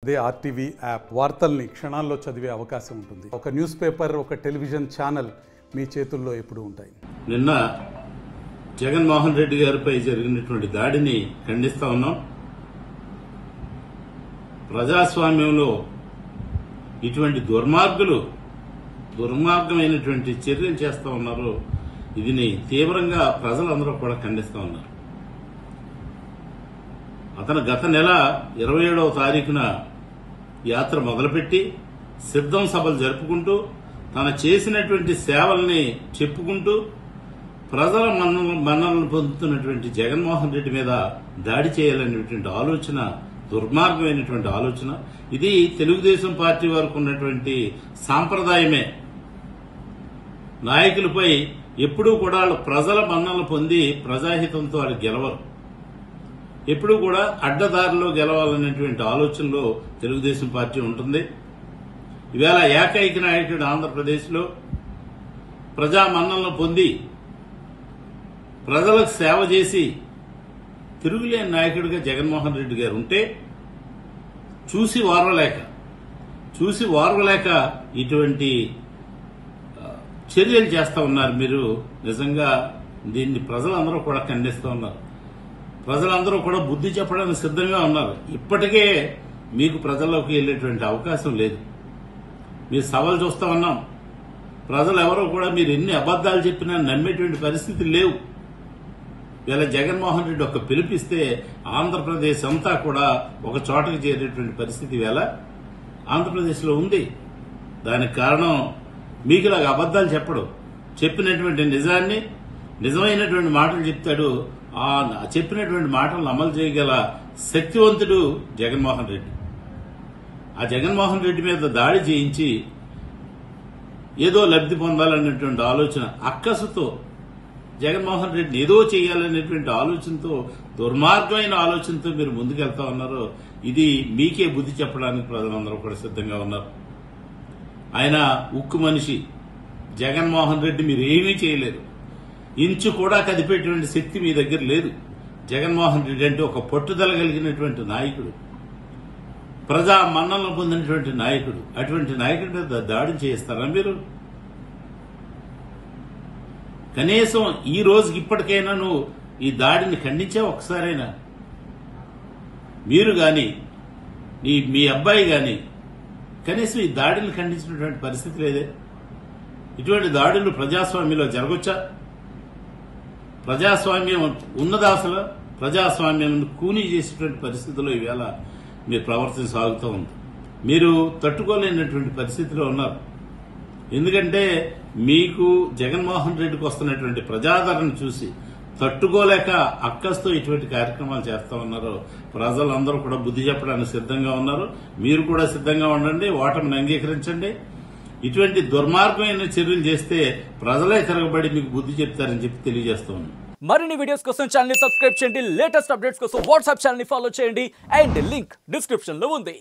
అదే RTV app వార్తల్ని క్షణాల్లో చదివే అవకాశం ఉంటుంది ఒక న్యూస్ పేపర్ ఒక టెలివిజన్ ఛానల్ మీ చేతుల్లో ఎప్పుడూ ఉంటాయి నిన్న జగన్మోహన్ రెడ్డి గారిపై జరిగినటువంటి దాడిని ఖండిస్తా ఉన్నాం ప్రజాస్వామ్యంలో ఇటువంటి దుర్మార్గులు దుర్మార్గమైనటువంటి చర్యలు చేస్తా ఉన్నారు ఇదిని తీవ్రంగా ప్రజలందరూ కూడా ఖండిస్తా ఉన్నారు అతను గత నెల ఇరవై ఏడవ తారీఖున యాత్ర మొదలుపెట్టి సిద్ధం సభలు జరుపుకుంటూ తను చేసినటువంటి సేవల్ని చెప్పుకుంటూ ప్రజల మన్నన మన్ననలు పొందుతున్నటువంటి జగన్మోహన్ రెడ్డి మీద దాడి చేయాలనేటువంటి ఆలోచన దుర్మార్గమైనటువంటి ఆలోచన ఇది తెలుగుదేశం పార్టీ వరకు ఉన్నటువంటి సాంప్రదాయమే నాయకులపై ఎప్పుడూ కూడా వాళ్ళు ప్రజల మన్ననలు పొంది ప్రజాహితంతో వాళ్ళు గెలవరు ఎప్పుడూ కూడా అడ్డదారిలో గెలవాలనేటువంటి ఆలోచనలో తెలుగుదేశం పార్టీ ఉంటుంది ఇవాళ ఏకైక నాయకుడు ఆంధ్రప్రదేశ్లో ప్రజా మన్నలను పొంది ప్రజలకు సేవ చేసి తిరుగులేని నాయకుడిగా జగన్మోహన్ రెడ్డి గారు ఉంటే చూసి వారవలేక చూసి వారవలేక ఇటువంటి ఆ, చర్యలు చేస్తా ఉన్నారు మీరు నిజంగా దీన్ని ప్రజలందరూ కూడా ఖండిస్తూ ఉన్నారు ప్రజలందరూ కూడా బుద్ధి చెప్పడానికి సిద్ధంగా ఉన్నారు ఇప్పటికే మీకు ప్రజల్లోకి వెళ్ళేటువంటి అవకాశం లేదు మీ సభలు చూస్తా ఉన్నాం ప్రజలు ఎవరో కూడా మీరు ఎన్ని అబద్దాలు చెప్పినా నమ్మేటువంటి పరిస్థితి లేవు ఇలా జగన్మోహన్ రెడ్డి ఒక పిలిపిస్తే ఆంధ్రప్రదేశ్ అంతా కూడా ఒక చోటకి చేరేటువంటి పరిస్థితి వేళ ఆంధ్రప్రదేశ్లో ఉంది దానికి కారణం మీకు ఇలాగ అబద్దాలు చెప్పడు చెప్పినటువంటి నిజాన్ని నిజమైనటువంటి మాటలు చెప్తాడు ఆ చెప్పినటువంటి మాటలను అమలు చేయగల శక్తివంతుడు జగన్మోహన్ రెడ్డి ఆ జగన్మోహన్ రెడ్డి మీద దాడి చేయించి ఏదో లబ్ధి పొందాలనేటువంటి ఆలోచన అక్కసుతో జగన్మోహన్ రెడ్డిని ఏదో చేయాలనేటువంటి ఆలోచనతో దుర్మార్గమైన ఆలోచనతో మీరు ముందుకెళ్తా ఉన్నారు ఇది మీకే బుద్ధి చెప్పడానికి ప్రజలందరూ కూడా సిద్ధంగా ఉన్నారు ఆయన ఉక్కు మనిషి జగన్మోహన్ రెడ్డి మీరు ఏమీ చేయలేరు ఇంచు కూడా కదిపేటువంటి శక్తి మీ దగ్గర లేదు జగన్మోహన్ రెడ్డి అంటే ఒక పట్టుదల కలిగినటువంటి నాయకుడు ప్రజా మన్నలను పొందినటువంటి నాయకుడు అటువంటి నాయకుడి మీద దాడి చేస్తారా మీరు కనీసం ఈ రోజుకి ఇప్పటికైనా నువ్వు ఈ దాడిని ఖండించా ఒకసారైనా మీరు గాని నీ మీ అబ్బాయి గాని కనీసం ఈ దాడిని ఖండించినటువంటి పరిస్థితి లేదే ఇటువంటి దాడులు ప్రజాస్వామ్యంలో జరగొచ్చా ప్రజాస్వామ్యం ఉన్నదా అసలు ప్రజాస్వామ్యం కూనీ చేసేటువంటి పరిస్థితుల్లో ఈవేళ మీ ప్రవర్తన సాగుతూ ఉంది మీరు తట్టుకోలేనటువంటి పరిస్థితిలో ఉన్నారు ఎందుకంటే మీకు జగన్మోహన్ రెడ్డికి వస్తున్నటువంటి ప్రజాదరణ చూసి తట్టుకోలేక అక్కస్తో ఇటువంటి కార్యక్రమాలు చేస్తా ఉన్నారు ప్రజలందరూ కూడా బుద్ధి చెప్పడానికి సిద్ధంగా ఉన్నారు మీరు కూడా సిద్ధంగా ఉండండి ఓటమిని అంగీకరించండి ఇటువంటి దుర్మార్గమైన చర్యలు చేస్తే ప్రజలే తిరగబడి మీకు బుద్ధి చెప్తారని చెప్పి తెలియజేస్తా ఉన్నాను మరిన్ని వీడియోస్ కోసం ఛానల్ ని సబ్స్క్రైబ్ చేయండి లేటెస్ట్ అప్డేట్స్ కోసం వాట్సాప్ ఛానల్ ని ఫాలో చేయండి అండ్ లింక్ డిస్క్రిప్షన్ లో ఉంది